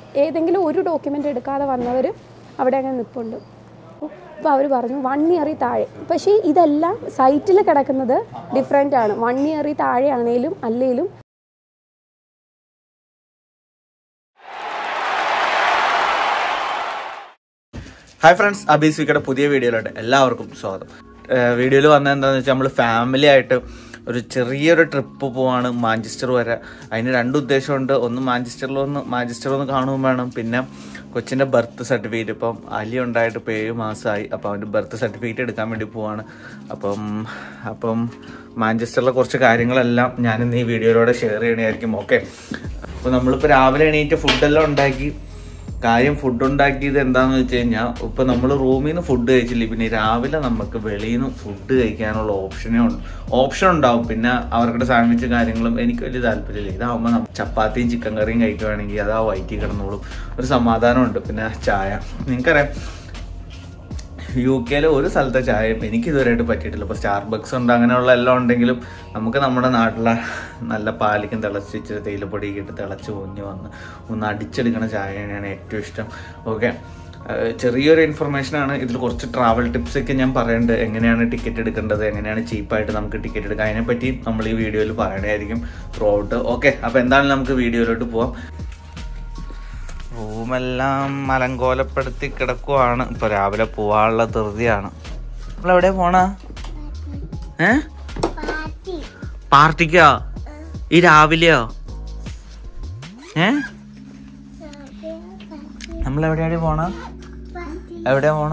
ഏതെങ്കിലും ഒരു ഡോക്യുമെൻ്റ് എടുക്കാതെ വന്നവർ അവിടെ അങ്ങനെ നിൽപ്പുണ്ട് അപ്പോൾ അവർ പറഞ്ഞു വൺ ഇയറിൽ താഴെ പക്ഷേ ഇതെല്ലാം സൈറ്റിൽ കിടക്കുന്നത് ഡിഫറെൻ്റ് ആണ് വൺ ഇയറിൽ താഴെ ആണേലും അല്ലേലും ഹായ് ഫ്രണ്ട്സ് അബീസ് വിക്കയുടെ പുതിയ വീഡിയോയിലോട്ട് എല്ലാവർക്കും സ്വാഗതം വീഡിയോയിൽ വന്നത് എന്താണെന്ന് വെച്ചാൽ നമ്മൾ ഫാമിലി ആയിട്ട് ഒരു ചെറിയൊരു ട്രിപ്പ് പോവാണ് മാഞ്ചസ്റ്റർ വരെ അതിന് രണ്ട് ഉദ്ദേശമുണ്ട് ഒന്ന് മാഞ്ചസ്റ്ററിൽ ഒന്ന് മാഞ്ചസ്റ്റർ ഒന്ന് കാണുകയും വേണം പിന്നെ കൊച്ചിൻ്റെ ബർത്ത് സർട്ടിഫിക്കറ്റ് ഇപ്പം അലി ഉണ്ടായിട്ട് ഇപ്പോൾ ഏഴ് മാസമായി അപ്പോൾ അവൻ്റെ ബർത്ത് സർട്ടിഫിക്കറ്റ് എടുക്കാൻ വേണ്ടി പോവാണ് അപ്പം അപ്പം മാഞ്ചസ്റ്ററിലെ കുറച്ച് കാര്യങ്ങളെല്ലാം ഞാനിന്ന് ഈ വീഡിയോയിലൂടെ ഷെയർ ചെയ്യണമായിരിക്കും ഓക്കെ അപ്പോൾ നമ്മളിപ്പോൾ രാവിലെ എണീറ്റ് ഫുഡെല്ലാം ഉണ്ടാക്കി കാര്യം ഫുഡ് ഉണ്ടാക്കിയത് എന്താന്ന് വെച്ച് കഴിഞ്ഞാൽ ഇപ്പൊ നമ്മൾ റൂമിൽ നിന്ന് ഫുഡ് കഴിച്ചില്ല പിന്നെ രാവിലെ നമുക്ക് വെളിയിൽ നിന്ന് ഫുഡ് കഴിക്കാനുള്ള ഓപ്ഷനേ ഉണ്ട് ഓപ്ഷൻ ഉണ്ടാവും പിന്നെ അവർക്കിടെ സാൻഡ്വിച്ച് കാര്യങ്ങളും എനിക്ക് വലിയ താല്പര്യമില്ല ഇതാവുമ്പോൾ നമ്മൾ ചപ്പാത്തിയും ചിക്കൻ കറിയും കഴിക്കുവാണെങ്കിൽ അത് ആ വയറ്റിൽ കിടന്നോളും ഒരു സമാധാനമുണ്ട് പിന്നെ ചായ നിങ്ങൾക്കറിയാം യു കെയിലെ ഒരു സ്ഥലത്തെ ചായയും എനിക്ക് ഇതുവരെയായിട്ട് പറ്റിയിട്ടില്ല ഇപ്പോൾ സ്റ്റാർബക്സ് ഉണ്ട് അങ്ങനെയുള്ള എല്ലാം ഉണ്ടെങ്കിലും നമുക്ക് നമ്മുടെ നാട്ടിലെ നല്ല പാലിക്കും തിളച്ച് ഇച്ചിരി തേയിലപ്പൊടിയൊക്കെ ഇട്ട് തിളച്ച് പൊഞ്ഞ് വന്ന് ഒന്ന് അടിച്ചെടുക്കുന്ന ചായയാണ് ഏറ്റവും ഇഷ്ടം ഓക്കെ ചെറിയൊരു ഇൻഫർമേഷനാണ് ഇതിൽ കുറച്ച് ട്രാവൽ ടിപ്സ് ഒക്കെ ഞാൻ പറയുന്നുണ്ട് എങ്ങനെയാണ് ടിക്കറ്റ് എടുക്കേണ്ടത് എങ്ങനെയാണ് ചീപ്പായിട്ട് നമുക്ക് ടിക്കറ്റ് എടുക്കുക അതിനെപ്പറ്റി നമ്മൾ ഈ വീഡിയോയിൽ പറയണതായിരിക്കും ത്രൂ ഔട്ട് ഓക്കെ അപ്പോൾ എന്തായാലും നമുക്ക് വീഡിയോയിലോട്ട് പോവാം റൂമെല്ലാം മലങ്കോലപ്പെടുത്തി കിടക്കുവാണ് ഇപ്പൊ രാവിലെ പോവാനുള്ള ധൃതിയാണ് നമ്മൾ എവിടെ പോണ ഏ പാർട്ടിക്കോ ഈ രാവിലെയോ ഏ നമ്മൾ എവിടെയാണ് പോണ എവിടെയാ പോണ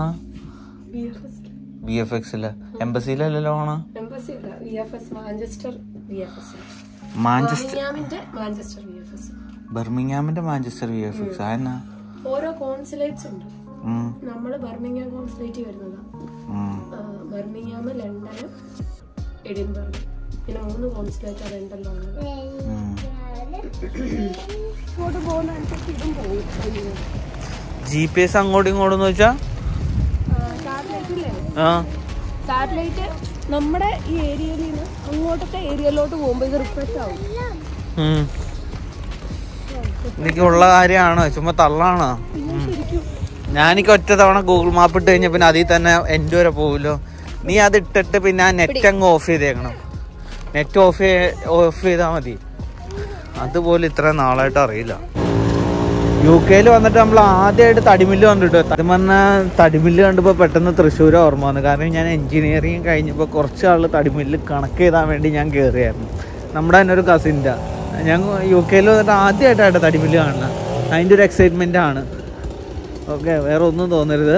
ബി എഫ് എക്സില് എംബസിയിലല്ലല്ലോ പോണ Manchester Manchester Manchester V F S ബർമിംഗാമിന്റെ മാഞ്ചസ്റ്റർ ബി എഫ് എക്സ് ആയെന്നാ ഓരോ കോൺസുലേറ്റ്സ് ഉണ്ട് ഉം, നമ്മൾ ബർമിംഗാം കോൺസുലേറ്റ് വരുന്നതാണ് ഉം. ബർമിംഗാം ലണ്ടനും എഡിൻബർഗ് പിന്നെ മൂന്ന് കോൺസുലേറ്റ് ലണ്ടനിലുള്ളത് ഉം. ഇങ്ങോട്ട് പോകുന്നതനുസരിച്ച് ഇതും പോകും ജി പി എസ് അങ്ങോട്ടും ഇങ്ങോട്ടും എന്ന് വെച്ചാ സാറ്റലൈറ്റില്ലേ ആ സാറ്റലൈറ്റ് നമ്മുടെ ഈ ഏരിയയിൽ നിന്ന് അങ്ങോട്ടത്തെ ഏരിയയിലോട്ട് പോകുമ്പോൾ ഇത് റിഫ്രഷ് ആവും ഉം. എനിക്ക് ഉള്ള കാര്യമാണോ ചുമ്മാ തള്ളാണോ പിന്നെ ശരിക്കും ഞാനിക്ക് ഒറ്റ തവണ ഗൂഗിൾ മാപ്പ് ഇട്ട് കഴിഞ്ഞ പിന്നെ അതിൽ തന്നെ എൻ്റെ വരെ പോകുമല്ലോ നീ അത് ഇട്ടിട്ട് പിന്നെ ആ നെറ്റ് അങ്ങ് ഓഫ് ചെയ്തേക്കണം നെറ്റ് ഓഫ് ഓഫ് ചെയ്താൽ മതി അതുപോലെ ഇത്ര നാളായിട്ട് അറിയില്ല യു കെയിൽ വന്നിട്ട് നമ്മൾ ആദ്യമായിട്ട് തടിമില്ല് കണ്ടിട്ട് സത്യം പറഞ്ഞാൽ തടിമില്ല് കണ്ടപ്പോൾ പെട്ടെന്ന് തൃശ്ശൂർ ഓർമ്മ വന്നു കാരണം ഞാൻ എഞ്ചിനീയറിങ് കഴിഞ്ഞപ്പോൾ കുറച്ച് ആൾ തടിമില്ല് കണക്ക് ചെയ്താൻ വേണ്ടി ഞാൻ കയറിയായിരുന്നു നമ്മുടെ തന്നെ ഒരു കസിൻ്റെ ഞാൻ യു കെയിൽ വന്നിട്ട് ആദ്യമായിട്ടാണ് തടിമില്ല് കാണുന്നത് അതിൻ്റെ ഒരു എക്സൈറ്റ്മെൻ്റ് ആണ് ഓക്കെ വേറെ ഒന്നും തോന്നരുത്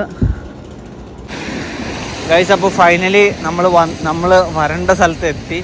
ഗൈസ് അപ്പോൾ ഫൈനലി നമ്മൾ നമ്മൾ വരേണ്ട സ്ഥലത്ത് എത്തി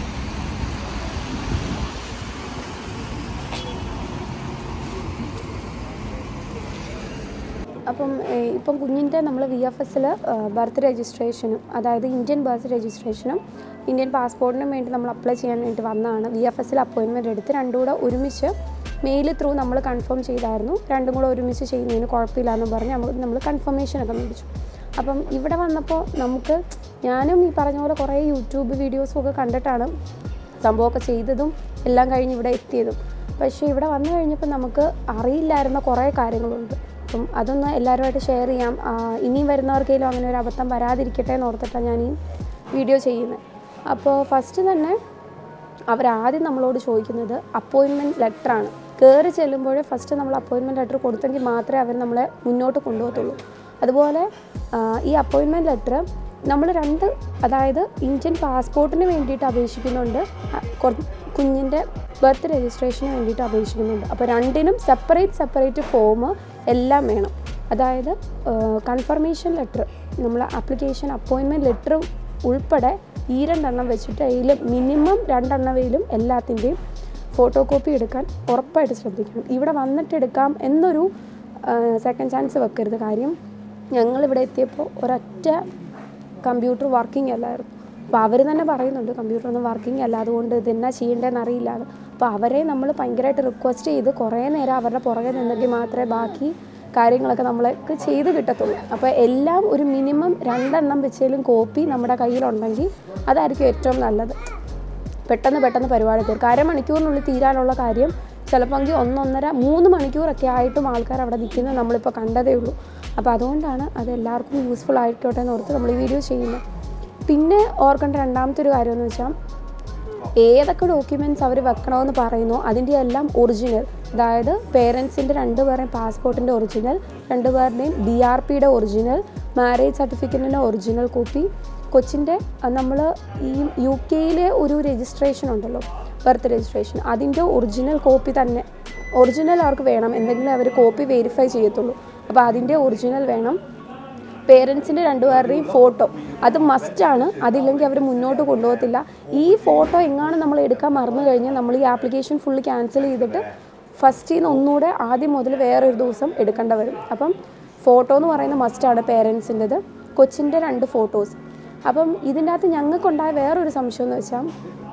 അപ്പം ഏഹ്, ഇപ്പം കുഞ്ഞിൻ്റെ നമ്മൾ വി എഫ് എസിൽ ബർത്ത് രജിസ്ട്രേഷനും അതായത് ഇന്ത്യൻ ബർത്ത് രജിസ്ട്രേഷനും ഇന്ത്യൻ പാസ്പോർട്ടിനും വേണ്ടി നമ്മൾ അപ്ലൈ ചെയ്യാൻ വേണ്ടി വന്നതാണ് വി എഫ് എസിൽ അപ്പോയിൻമെൻറ്റ് എടുത്ത് രണ്ടും കൂടെ ഒരുമിച്ച് മെയിൽ ത്രൂ നമ്മൾ കൺഫേം ചെയ്തായിരുന്നു രണ്ടും കൂടെ ഒരുമിച്ച് ചെയ്യുന്നതിന് കുഴപ്പമില്ല എന്ന് പറഞ്ഞ് നമുക്ക് നമ്മൾ കൺഫർമേഷനൊക്കെ മേടിച്ചു അപ്പം ഇവിടെ വന്നപ്പോൾ നമുക്ക് ഞാനും ഈ പറഞ്ഞ പോലെ കുറേ യൂട്യൂബ് വീഡിയോസും ഒക്കെ കണ്ടിട്ടാണ് സംഭവമൊക്കെ ചെയ്തതും എല്ലാം കഴിഞ്ഞ് ഇവിടെ എത്തിയതും പക്ഷേ ഇവിടെ വന്നു കഴിഞ്ഞപ്പോൾ നമുക്ക് അറിയില്ലായിരുന്ന കുറേ കാര്യങ്ങളുണ്ട് അപ്പം അതൊന്ന് എല്ലാവരുമായിട്ട് ഷെയർ ചെയ്യാം ആ, ഇനിയും വരുന്നവർക്കെങ്കിലും അങ്ങനെ ഒരു അബദ്ധം വരാതിരിക്കട്ടെ എന്ന് ഓർത്തിട്ടാണ് ഞാൻ ഈ വീഡിയോ ചെയ്യുന്നത് അപ്പോൾ ഫസ്റ്റ് തന്നെ അവരാദ്യം നമ്മളോട് ചോദിക്കുന്നത് അപ്പോയിൻമെൻറ്റ് ലെറ്ററാണ് കയറി ചെല്ലുമ്പോഴേ ഫസ്റ്റ് നമ്മൾ അപ്പോയിൻമെൻറ്റ് ലെറ്റർ കൊടുത്തെങ്കിൽ മാത്രമേ അവർ നമ്മളെ മുന്നോട്ട് കൊണ്ടുപോകത്തുള്ളൂ അതുപോലെ ആ, ഈ അപ്പോയിൻമെൻറ്റ് ലെറ്റർ നമ്മൾ രണ്ട് അതായത് ഇന്ത്യൻ പാസ്പോർട്ടിന് വേണ്ടിയിട്ട് അപേക്ഷിക്കുന്നുണ്ട് ആ, കൊ- കുഞ്ഞിൻ്റെ ബർത്ത് രജിസ്ട്രേഷന് വേണ്ടിയിട്ട് അപേക്ഷിക്കുന്നുണ്ട് അപ്പോൾ രണ്ടിനും സെപ്പറേറ്റ് സെപ്പറേറ്റ് ഫോം എല്ലാം വേണം അതായത് കൺഫർമേഷൻ ലെറ്റർ നമ്മൾ ആപ്ലിക്കേഷൻ അപ്പോയിൻമെൻറ്റ് ലെറ്റർ ഉൾപ്പെടെ ഈ രണ്ടെണ്ണം വെച്ചിട്ട് അതിൽ മിനിമം രണ്ടെണ്ണവയിലും എല്ലാത്തിൻ്റെയും ഫോട്ടോ കോപ്പി എടുക്കാൻ ഉറപ്പായിട്ട് ശ്രദ്ധിക്കണം ഇവിടെ വന്നിട്ട് എടുക്കാം എന്നൊരു സെക്കൻഡ് ചാൻസ് വെക്കരുത് കാര്യം ഞങ്ങളിവിടെ എത്തിയപ്പോൾ ഒരൊറ്റ കമ്പ്യൂട്ടർ വർക്കിംഗ് അല്ലായിരുന്നു അപ്പോൾ അവർ തന്നെ പറയുന്നുണ്ട് കമ്പ്യൂട്ടർ ഒന്നും വർക്കിംഗ് അല്ല അതുകൊണ്ട് ഇതെന്നാ ചെയ്യേണ്ടതെന്ന് അറിയില്ല എന്ന് അപ്പോൾ അവരെ നമ്മൾ ഭയങ്കരമായിട്ട് റിക്വസ്റ്റ് ചെയ്ത് കുറേ നേരം അവരുടെ പുറകെ നിന്നെങ്കിൽ മാത്രമേ ബാക്കി കാര്യങ്ങളൊക്കെ നമ്മൾക്ക് ചെയ്ത് കിട്ടത്തുള്ളൂ അപ്പോൾ എല്ലാം ഒരു മിനിമം രണ്ടെണ്ണം വെച്ചാലും കോപ്പി നമ്മുടെ കയ്യിലുണ്ടെങ്കിൽ അതായിരിക്കും ഏറ്റവും നല്ലത് പെട്ടെന്ന് പെട്ടെന്ന് പരിപാടി തീർക്കും അരമണിക്കൂറിനുള്ളിൽ തീരാനുള്ള കാര്യം ചിലപ്പോൾ എങ്കിൽ ഒന്നൊന്നര മൂന്ന് മണിക്കൂറൊക്കെ ആയിട്ടും ആൾക്കാർ അവിടെ നിൽക്കുന്നത് നമ്മളിപ്പോൾ കണ്ടതേ ഉള്ളൂ അപ്പോൾ അതുകൊണ്ടാണ് അത് എല്ലാവർക്കും യൂസ്ഫുൾ ആയിക്കോട്ടെ എന്ന് ഓർത്ത് നമ്മൾ ഈ വീഡിയോ ചെയ്യുന്നത് പിന്നെ ഓർക്കേണ്ട രണ്ടാമത്തെ ഒരു കാര്യം എന്ന് വെച്ചാൽ ഏതൊക്കെ ഡോക്യുമെൻറ്റ്സ് അവർ വെക്കണമെന്ന് പറയുന്നു അതിൻ്റെ എല്ലാം ഒറിജിനൽ അതായത് പേരൻസിൻ്റെ രണ്ടുപേരുടെയും പാസ്പോർട്ടിൻ്റെ ഒറിജിനൽ രണ്ടുപേരുടെയും ഡി ആർ പിയുടെ ഒറിജിനൽ മാരേജ് സർട്ടിഫിക്കറ്റിൻ്റെ ഒറിജിനൽ കോപ്പി കൊച്ചിൻ്റെ നമ്മൾ ഈ യു കെയിലെ ഒരു രജിസ്ട്രേഷൻ ഉണ്ടല്ലോ ബർത്ത് രജിസ്ട്രേഷൻ അതിൻ്റെ ഒറിജിനൽ കോപ്പി തന്നെ ഒറിജിനൽ അവർക്ക് വേണം എന്തെങ്കിലും അവർ കോപ്പി വെരിഫൈ ചെയ്യത്തുള്ളൂ അപ്പോൾ അതിൻ്റെ ഒറിജിനൽ വേണം പേരൻസിൻ്റെ രണ്ടുപേരുടെയും ഫോട്ടോ അത് മസ്റ്റാണ് അതില്ലെങ്കിൽ അവർ മുന്നോട്ട് കൊണ്ടുപോകത്തില്ല ഈ ഫോട്ടോ എങ്ങാനും നമ്മൾ എടുക്കാൻ മറന്നു കഴിഞ്ഞാൽ നമ്മൾ ഈ ആപ്ലിക്കേഷൻ ഫുള്ള് ക്യാൻസൽ ചെയ്തിട്ട് ഫസ്റ്റിൽ നിന്ന് ഒന്നുകൂടെ ആദ്യം മുതൽ വേറൊരു ദിവസം എടുക്കേണ്ട വരും അപ്പം ഫോട്ടോ എന്ന് പറയുന്ന മസ്റ്റാണ് പേരൻസിൻ്റെത് കൊച്ചിൻ്റെ രണ്ട് ഫോട്ടോസ് അപ്പം ഇതിൻ്റെ അകത്ത് ഞങ്ങൾക്കുണ്ടായ വേറൊരു സംശയം എന്ന് വെച്ചാൽ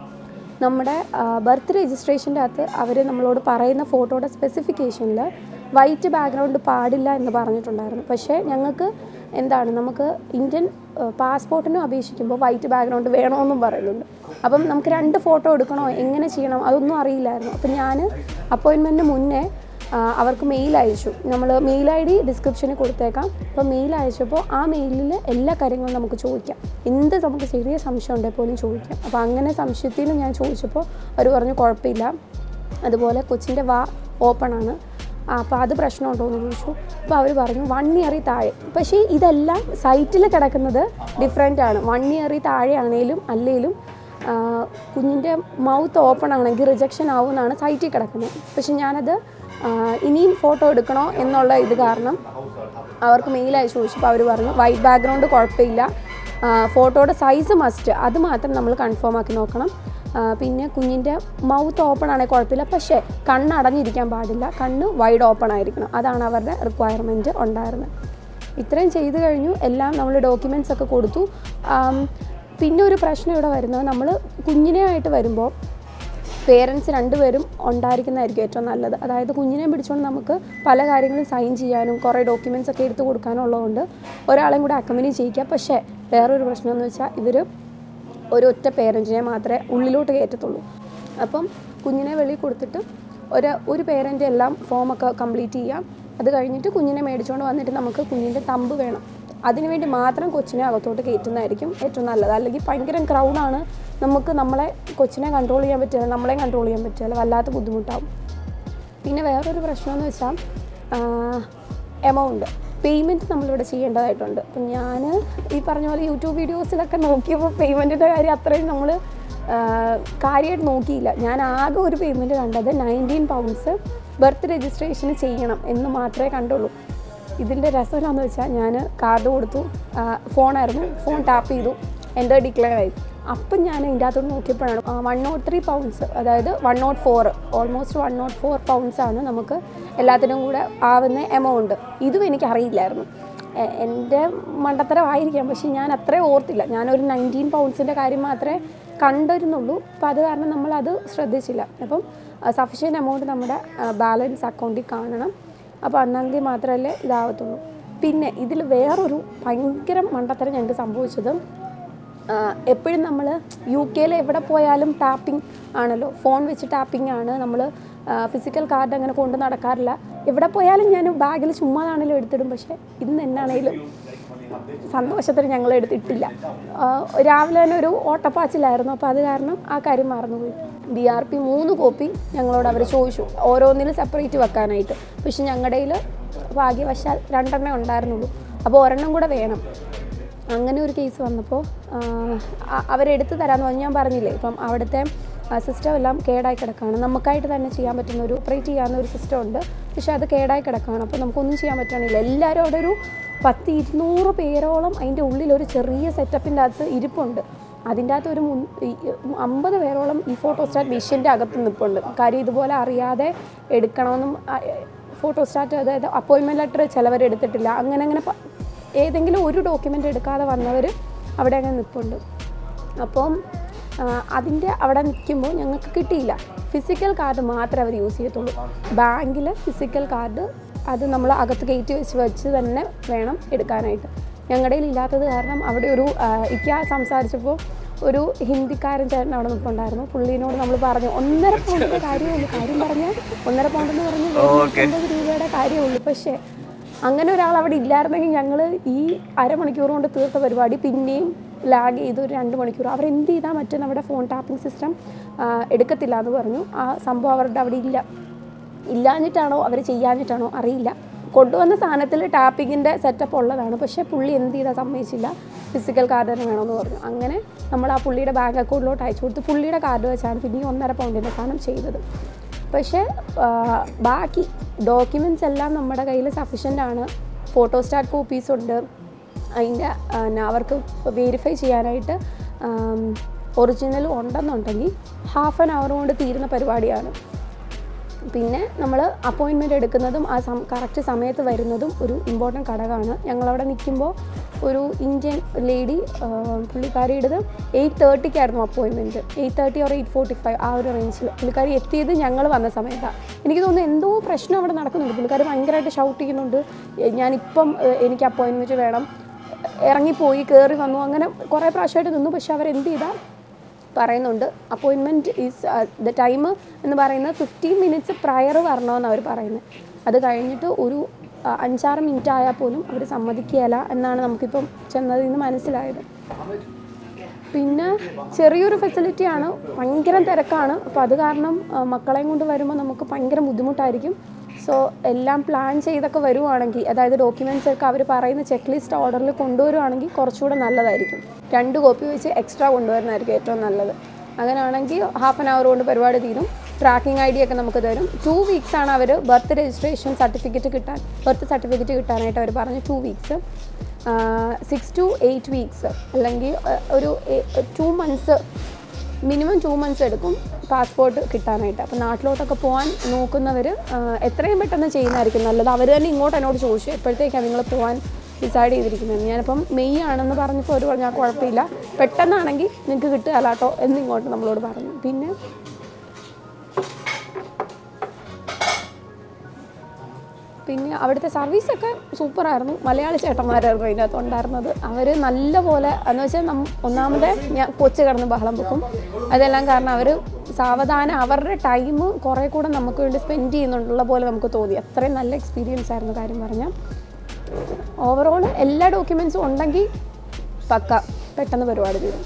നമ്മുടെ ബർത്ത് രജിസ്ട്രേഷൻ്റെ അകത്ത് അവർ നമ്മളോട് പറയുന്ന ഫോട്ടോയുടെ സ്പെസിഫിക്കേഷനിൽ വൈറ്റ് ബാക്ക്ഗ്രൗണ്ട് പാടില്ല എന്ന് പറഞ്ഞിട്ടുണ്ടായിരുന്നു പക്ഷേ ഞങ്ങൾക്ക് എന്താണ് നമുക്ക് ഇന്ത്യൻ പാസ്പോർട്ടിനും അപേക്ഷിക്കുമ്പോൾ വൈറ്റ് ബാക്ക്ഗ്രൗണ്ട് വേണമെന്നും പറയുന്നുണ്ട് അപ്പം നമുക്ക് രണ്ട് ഫോട്ടോ എടുക്കണോ എങ്ങനെ ചെയ്യണം അതൊന്നും അറിയില്ലായിരുന്നു അപ്പം ഞാൻ അപ്പോയിൻമെൻറ്റിന് മുന്നേ ആ, അവർക്ക് മെയിൽ അയച്ചു നമ്മൾ മെയിൽ ഐ ഡി ഡിസ്ക്രിപ്ഷനിൽ കൊടുത്തേക്കാം അപ്പോൾ മെയിൽ അയച്ചപ്പോൾ ആ മെയിലിൽ എല്ലാ കാര്യങ്ങളും നമുക്ക് ചോദിക്കാം എന്ത് നമുക്ക് ചെറിയ സംശയം ഉണ്ടെങ്കിൽ പോലും ചോദിക്കാം അപ്പോൾ അങ്ങനെ സംശയത്തിൽ നിന്ന് ഞാൻ ചോദിച്ചപ്പോൾ അവർ പറഞ്ഞു കുഴപ്പമില്ല അതുപോലെ കൊച്ചിൻ്റെ വാ ഓപ്പൺ ആണ് ആ, അപ്പോൾ അത് പ്രശ്നമുണ്ടോ എന്ന് ചോദിച്ചു അപ്പോൾ അവർ പറഞ്ഞു വൺ ഇയറിൽ താഴെ പക്ഷേ ഇതെല്ലാം സൈറ്റിൽ കിടക്കുന്നത് ഡിഫറെൻ്റ് ആണ് വൺ ഇയറിൽ താഴെ ആണെങ്കിലും അല്ലെങ്കിലും കുഞ്ഞിൻ്റെ മൗത്ത് ഓപ്പൺ ആണെങ്കിൽ റിജക്ഷൻ ആവുമെന്നാണ് സൈറ്റിൽ കിടക്കുന്നത് പക്ഷെ ഞാനത് ആ, ഇനിയും ഫോട്ടോ എടുക്കണോ എന്നുള്ള ഇത് കാരണം അവർക്ക് മെയിൽ അയച്ചു ചോദിച്ചപ്പോൾ അവർ പറഞ്ഞു വൈറ്റ് ബാക്ക്ഗ്രൗണ്ട് കുഴപ്പമില്ല ആ, ഫോട്ടോയുടെ സൈസ് മസ്റ്റ് അത് മാത്രം നമ്മൾ കൺഫേം ആക്കി നോക്കണം ആ, പിന്നെ കുഞ്ഞിൻ്റെ മൗത്ത് ഓപ്പൺ ആണെങ്കിൽ കുഴപ്പമില്ല പക്ഷേ കണ്ണ് അടഞ്ഞിരിക്കാൻ പാടില്ല കണ്ണ് വൈഡ് ഓപ്പൺ ആയിരിക്കണം അതാണ് അവരുടെ റിക്വയർമെൻറ്റ് ഉണ്ടായിരുന്നത് ഇത്രയും ചെയ്തു കഴിഞ്ഞു എല്ലാം നമ്മൾ ഡോക്യുമെൻറ്റ്സ് ഒക്കെ കൊടുത്തു ആം, പിന്നെ ഒരു പ്രശ്നം ഇവിടെ വരുന്നത് നമ്മൾ കുഞ്ഞിനെ ആയിട്ട് വരുമ്പോൾ പേരൻസ് രണ്ടുപേരും ഉണ്ടായിരിക്കുന്നതായിരിക്കും ഏറ്റവും നല്ലത് അതായത് കുഞ്ഞിനെ പിടിച്ചുകൊണ്ട് നമുക്ക് പല കാര്യങ്ങളും സൈൻ ചെയ്യാനും കുറേ ഡോക്യുമെൻറ്റ്സ് ഒക്കെ എടുത്ത് കൊടുക്കാനും ഉള്ളതുകൊണ്ട് ഒരാളെയും കൂടെ അക്കമ്പനി ചെയ്യിക്കുക പക്ഷേ വേറൊരു പ്രശ്നം എന്ന് വെച്ചാൽ ഇവർ ഒരു ഒറ്റ പേരൻറ്റിനെ മാത്രമേ ഉള്ളിലോട്ട് കയറ്റത്തുള്ളൂ അപ്പം കുഞ്ഞിനെ വെളിയിൽ കൊടുത്തിട്ട് ഒരു ഒരു പേരൻ്റ് എല്ലാം ഫോമൊക്കെ കംപ്ലീറ്റ് ചെയ്യാം അത് കഴിഞ്ഞിട്ട് കുഞ്ഞിനെ മേടിച്ചുകൊണ്ട് വന്നിട്ട് നമുക്ക് കുഞ്ഞിൻ്റെ തമ്പ് വേണം അതിനുവേണ്ടി മാത്രം കൊച്ചിനെ അകത്തോട്ട് കയറ്റുന്നതായിരിക്കും ഏറ്റവും നല്ലത് അല്ലെങ്കിൽ ഭയങ്കര ക്രൗഡാണ് നമുക്ക് നമ്മളെ കൊച്ചിനെ കൺട്രോൾ ചെയ്യാൻ പറ്റില്ല നമ്മളെയും കൺട്രോൾ ചെയ്യാൻ പറ്റില്ല വല്ലാത്ത ബുദ്ധിമുട്ടാവും പിന്നെ വേറൊരു പ്രശ്നമെന്ന് വെച്ചാൽ എമൗണ്ട് പേയ്മെൻറ്റ് നമ്മളിവിടെ ചെയ്യേണ്ടതായിട്ടുണ്ട് അപ്പം ഞാൻ ഈ പറഞ്ഞ പോലെ യൂട്യൂബ് വീഡിയോസിലൊക്കെ നോക്കിയപ്പോൾ പേയ്മെൻറ്റിൻ്റെ കാര്യം അത്രയും നമ്മൾ കാര്യമായിട്ട് നോക്കിയില്ല ഞാൻ ആകെ ഒരു പേയ്മെൻറ്റ് കണ്ടത് നയൻറ്റീൻ പൗണ്ട്സ് ബർത്ത് രജിസ്ട്രേഷന് ചെയ്യണം എന്ന് മാത്രമേ കണ്ടുള്ളൂ ഇതിൻ്റെ രസം എന്താണെന്ന് വെച്ചാൽ ഞാൻ കാർഡ് കൊടുത്തു ആ, ഫോണായിരുന്നു ഫോൺ ടാപ്പ് ചെയ്തു എൻ്റെ ഡിക്ലെയർ ആയി അപ്പം ഞാൻ ഇതിൻ്റെ അകത്തോട്ട് നോക്കിയപ്പോഴാണ് വൺ നോട്ട് ത്രീ പൗണ്ട്സ് അതായത് one nought four almost one nought four pounds ആണ് നമുക്ക് എല്ലാത്തിനും കൂടെ ആവുന്ന എമൗണ്ട് ഇതും എനിക്ക് അറിയില്ലായിരുന്നു എ- എൻ്റെ മണ്ടത്തരമായിരിക്കാം പക്ഷെ ഞാൻ അത്രയും ഓർത്തില്ല ഞാനൊരു നയൻറ്റീൻ പൗണ്ട്സിൻ്റെ കാര്യം മാത്രമേ കണ്ടിരുന്നുള്ളൂ അപ്പോൾ അത് കാരണം നമ്മളത് ശ്രദ്ധിച്ചില്ല അപ്പം സഫീഷ്യൻ്റ് എമൗണ്ട് നമ്മുടെ ബാലൻസ് അക്കൗണ്ടിൽ കാണണം അപ്പോൾ അന്നെങ്കിൽ മാത്രമല്ലേ ഇതാവത്തുള്ളൂ പിന്നെ ഇതിൽ വേറൊരു ഭയങ്കര മണ്ടത്തരം ഞങ്ങൾക്ക് സംഭവിച്ചത് എപ്പോഴും നമ്മൾ യു കെയിൽ എവിടെ പോയാലും ടാപ്പിംഗ് ആണല്ലോ ഫോൺ വെച്ച് ടാപ്പിംഗ് ആണ് നമ്മൾ ഫിസിക്കൽ കാർഡ് അങ്ങനെ കൊണ്ട് നടക്കാറില്ല എവിടെ പോയാലും ഞാൻ ബാഗിൽ ചുമ്മാതാണെങ്കിലും എടുത്തിടും പക്ഷേ ഇന്ന് എന്നാണേലും സന്തോഷത്തിന് ഞങ്ങൾ എടുത്തിട്ടില്ല ആ, രാവിലെ തന്നെ ഒരു ഓട്ടപ്പാച്ചിലായിരുന്നു അപ്പോൾ അത് കാരണം ആ കാര്യം മറന്നുപോയി ഡി ആർ പി മൂന്ന് കോപ്പി ഞങ്ങളോട് അവർ ചോദിച്ചു ഓരോന്നിനും സെപ്പറേറ്റ് വെക്കാനായിട്ട് പക്ഷെ ഞങ്ങളുടെ കയ്യിൽ ഭാഗ്യവശാൽ രണ്ടെണ്ണേ ഉണ്ടായിരുന്നുള്ളൂ അപ്പോൾ ഒരെണ്ണം കൂടെ വേണം അങ്ങനെ ഒരു കേസ് വന്നപ്പോൾ അവരെടുത്ത് തരാമെന്ന് പറഞ്ഞ് ഞാൻ പറഞ്ഞില്ലേ ഇപ്പം അവിടുത്തെ സിസ്റ്റം എല്ലാം കേടായി കിടക്കുകയാണ് നമുക്കായിട്ട് തന്നെ ചെയ്യാൻ പറ്റുന്ന ഒരു ഓപ്പറേറ്റ് ചെയ്യാവുന്ന ഒരു സിസ്റ്റം ഉണ്ട് പക്ഷേ അത് കേടായി കിടക്കുകയാണ് അപ്പോൾ നമുക്കൊന്നും ചെയ്യാൻ പറ്റണില്ല എല്ലാവരും അവിടെ ഒരു പത്ത് ഇരുന്നൂറ് പേരോളം അതിൻ്റെ ഉള്ളിൽ ഒരു ചെറിയ സെറ്റപ്പിൻ്റെ അകത്ത് ഇരിപ്പുണ്ട് അതിൻ്റെ അകത്ത് ഒരു മുൻ ഈ- അമ്പത് പേരോളം ഈ ഫോട്ടോസ്റ്റാറ്റ് മെഷീൻ്റെ അകത്ത് നിൽപ്പുണ്ട് കാര്യം ഇതുപോലെ അറിയാതെ എടുക്കണമെന്നും ഫോട്ടോസ്റ്റാറ്റ് അതായത് അപ്പോയിൻമെൻറ്റ് ലെറ്റർ ചിലവർ എടുത്തിട്ടില്ല അങ്ങനെ അങ്ങനെ പ- ഏതെങ്കിലും ഒരു ഡോക്യുമെൻ്റ് എടുക്കാതെ വന്നവർ അവിടെ അങ്ങനെ നിൽപ്പുണ്ട് അപ്പം ആ, അതിൻ്റെ അവിടെ നിൽക്കുമ്പോൾ ഞങ്ങൾക്ക് കിട്ടിയില്ല ഫിസിക്കൽ കാർഡ് മാത്രമേ അവർ യൂസ് ചെയ്യത്തുള്ളൂ ബാങ്കിൽ ഫിസിക്കൽ കാർഡ് അത് നമ്മൾ അകത്ത് കയറ്റി വെച്ച് വെച്ച് തന്നെ വേണം എടുക്കാനായിട്ട് ഞങ്ങളുടെ കയ്യിൽ ഇല്ലാത്തത് കാരണം അവിടെ ഒരു ആ, ഇക്ക സംസാരിച്ചപ്പോൾ ഒരു ഹിന്ദിക്കാരൻ ചേട്ടൻ അവിടെ നിൽപ്പുണ്ടായിരുന്നു പുള്ളീനോട് നമ്മൾ പറഞ്ഞു ഒന്നര പൗണ്ടിൻ്റെ കാര്യമുള്ളൂ കാര്യം പറഞ്ഞാൽ ഒന്നര പൗണ്ട് എന്ന് പറഞ്ഞ് അമ്പത് രൂപയുടെ കാര്യമുള്ളൂ പക്ഷേ അങ്ങനെ ഒരാൾ അവിടെ ഇല്ലായിരുന്നെങ്കിൽ ഞങ്ങൾ ഈ അരമണിക്കൂർ കൊണ്ട് തീർത്ത പരിപാടി പിന്നെയും ലാഗ് ചെയ്ത് ഒരു രണ്ട് മണിക്കൂർ അവരെന്ത് ചെയ്താൽ മറ്റേ നമ്മുടെ ഫോൺ ടാപ്പിംഗ് സിസ്റ്റം എടുക്കത്തില്ല എന്ന് പറഞ്ഞു ആ സംഭവം അവരുടെ അവിടെ ഇല്ല ഇല്ലാഞ്ഞിട്ടാണോ അവർ ചെയ്യാഞ്ഞിട്ടാണോ അറിയില്ല കൊണ്ടുവന്ന സാധനത്തിൽ ടാപ്പിങ്ങിൻ്റെ സെറ്റപ്പ് ഉള്ളതാണ് പക്ഷേ പുള്ളി എന്ത് ചെയ്താൽ സമ്മതിച്ചില്ല ഫിസിക്കൽ കാർഡ് തന്നെ വേണമെന്ന് പറഞ്ഞു അങ്ങനെ നമ്മൾ ആ പുള്ളിയുടെ ബാങ്ക് അക്കൗണ്ടിലോട്ട് അയച്ചു കൊടുത്ത് പുള്ളിയുടെ കാർഡ് വെച്ചാണ് പിന്നെ ഈ ഒന്നര പൗണ്ടിൻ്റെ സാധനം ചെയ്തത് പക്ഷേ ആ, ബാക്കി ഡോക്യുമെൻറ്റ്സ് എല്ലാം നമ്മുടെ കയ്യിൽ സഫീഷ്യൻ്റ് ആണ് ഫോട്ടോസ്റ്റാറ്റ് കോപ്പീസ് ഉണ്ട് അതിൻ്റെ അവർക്ക് വെരിഫൈ ചെയ്യാനായിട്ട് ഒറിജിനൽ ഉണ്ടെന്നുണ്ടെങ്കിൽ ഹാഫ് ആൻ അവർ കൊണ്ട് തീരുന്ന പരിപാടിയാണ് പിന്നെ നമ്മൾ അപ്പോയിൻമെൻറ്റ് എടുക്കുന്നതും ആ സം കറക്റ്റ് സമയത്ത് വരുന്നതും ഒരു ഇമ്പോർട്ടൻറ്റ് ഘടകമാണ് ഞങ്ങളവിടെ നിൽക്കുമ്പോൾ ഒരു ഇന്ത്യൻ ലേഡി പുള്ളിക്കാരിയുടേത് എയ്റ്റ് തേർട്ടിക്കായിരുന്നു appointment eight thirty or eight forty five ആ ഒരു റേഞ്ചിൽ പുള്ളിക്കാരി എത്തിയത് ഞങ്ങൾ വന്ന സമയത്താണ് എനിക്ക് തോന്നുന്നു എന്തോ പ്രശ്നം അവിടെ നടക്കുന്നുണ്ട് പുള്ളിക്കാരി ഭയങ്കരമായിട്ട് ഷൗട്ട് ചെയ്യുന്നുണ്ട് എ, ഞാനിപ്പം എ, എനിക്ക് അപ്പോയിൻമെൻറ്റ് വേണം ഇറങ്ങിപ്പോയി കയറി വന്നു അങ്ങനെ കുറേ പ്രാവശ്യമായിട്ട് നിന്നു പക്ഷെ അവരെന്ത് ചെയ്താൽ പറയുന്നുണ്ട് അപ്പോയിൻമെൻറ്റ് ഈസ് ദ ടൈം എന്ന് പറയുന്നത് ഫിഫ്റ്റീൻ മിനിറ്റ്സ് പ്രയർ വരണമെന്ന് അവർ പറയുന്നത് അത് കഴിഞ്ഞിട്ട് ഒരു ആ, അഞ്ചാറ് മിനിറ്റ് ആയാൽ പോലും അവർ സമ്മതിക്കുകയില്ല എന്നാണ് നമുക്കിപ്പം ചെന്നതിൽ നിന്ന് മനസ്സിലായത് പിന്നെ ചെറിയൊരു ഫെസിലിറ്റിയാണ് ഭയങ്കര തിരക്കാണ് അപ്പോൾ അത് കാരണം ആ, മക്കളെയും കൊണ്ട് വരുമ്പോൾ നമുക്ക് ഭയങ്കര ബുദ്ധിമുട്ടായിരിക്കും സോ എല്ലാം പ്ലാൻ ചെയ്തൊക്കെ വരുവാണെങ്കിൽ അതായത് ഡോക്യുമെൻറ്റ്സ് ഒക്കെ അവർ പറയുന്ന ചെക്ക് ലിസ്റ്റ് ഓർഡറിൽ കൊണ്ടുവരുവാണെങ്കിൽ കുറച്ചുകൂടെ നല്ലതായിരിക്കും രണ്ട് കോപ്പി വെച്ച് എക്സ്ട്രാ കൊണ്ടുവരുന്നതായിരിക്കും ഏറ്റവും നല്ലത് അങ്ങനെയാണെങ്കിൽ ഹാഫ് ആൻ അവർ കൊണ്ട് പരിപാടി തീരും ട്രാക്കിംഗ് ഐ ഡി ഒക്കെ നമുക്ക് തരും ടു വീക്സ് ആണ് അവർ ബർത്ത് രജിസ്ട്രേഷൻ സർട്ടിഫിക്കറ്റ് കിട്ടാൻ ബർത്ത് സർട്ടിഫിക്കറ്റ് കിട്ടാനായിട്ട് അവർ പറഞ്ഞു two weeks six to eight weeks അല്ലെങ്കിൽ ആ, ഒരു two months minimum two months എടുക്കും പാസ്പോർട്ട് കിട്ടാനായിട്ട് അപ്പോൾ നാട്ടിലോട്ടൊക്കെ പോകാൻ നോക്കുന്നവർ എത്രയും പെട്ടെന്ന് ചെയ്യുന്നതായിരിക്കും നല്ലത് അവർ തന്നെ ഇങ്ങോട്ട് എന്നോട് ചോദിച്ചു എപ്പോഴത്തേക്കാണ് നിങ്ങൾ പോകാൻ ഡിസൈഡ് ചെയ്തിരിക്കുന്നത് ഞാനിപ്പം മെയ് ആണെന്ന് പറഞ്ഞപ്പോൾ അവർ പറഞ്ഞാൽ കുഴപ്പമില്ല പെട്ടെന്നാണെങ്കിൽ നിങ്ങൾക്ക് കിട്ടുകയല്ല കേട്ടോ എന്ന് ഇങ്ങോട്ട് നമ്മളോട് പറഞ്ഞു പിന്നെ പിന്നെ അവിടുത്തെ സർവീസൊക്കെ സൂപ്പറായിരുന്നു മലയാളി ചേട്ടന്മാരായിരുന്നു അതിനകത്ത് ഉണ്ടായിരുന്നത് അവർ നല്ലപോലെ എന്ന് വെച്ചാൽ നം ഒന്നാമത് ഞാൻ കൊച്ചു കിടന്ന് ബഹളം വെക്കും അതെല്ലാം കാരണം അവർ സാവധാനം അവരുടെ ടൈം കുറേ കൂടെ നമുക്ക് വേണ്ടി സ്പെൻഡ് ചെയ്യുന്നുണ്ടുള്ള പോലെ നമുക്ക് തോന്നി അത്രയും നല്ല എക്സ്പീരിയൻസ് ആയിരുന്നു കാര്യം പറഞ്ഞാൽ ഓവറോൾ എല്ലാ ഡോക്യുമെൻസും ഉണ്ടെങ്കിൽ പക്ക പെട്ടെന്ന് പരിപാടി തീരും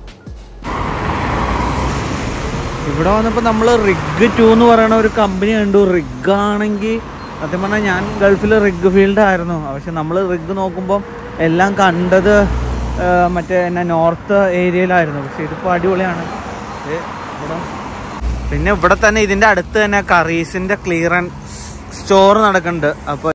ഇവിടെ വന്നപ്പോൾ നമ്മൾ റിഗ് ടു എന്ന് പറയുന്ന ഒരു കമ്പനി കണ്ടു റിഗ് ആണെങ്കിൽ സത്യം പറഞ്ഞാൽ ഞാൻ ഗൾഫിൽ റിഗ് ഫീൽഡ് ആയിരുന്നു പക്ഷെ നമ്മൾ റിഗ് നോക്കുമ്പോൾ എല്ലാം കണ്ടത് ആ, മറ്റേ എന്നാ നോർത്ത് ഏരിയയിലായിരുന്നു പക്ഷെ ഇതിപ്പോൾ അടിപൊളിയാണ് ഇത് ഇവിടെ പിന്നെ ഇവിടെ തന്നെ ഇതിൻ്റെ അടുത്ത് തന്നെ കറീസിൻ്റെ ക്ലിയറൻസ് സ്റ്റോർ നടക്കുന്നുണ്ട് അപ്പോൾ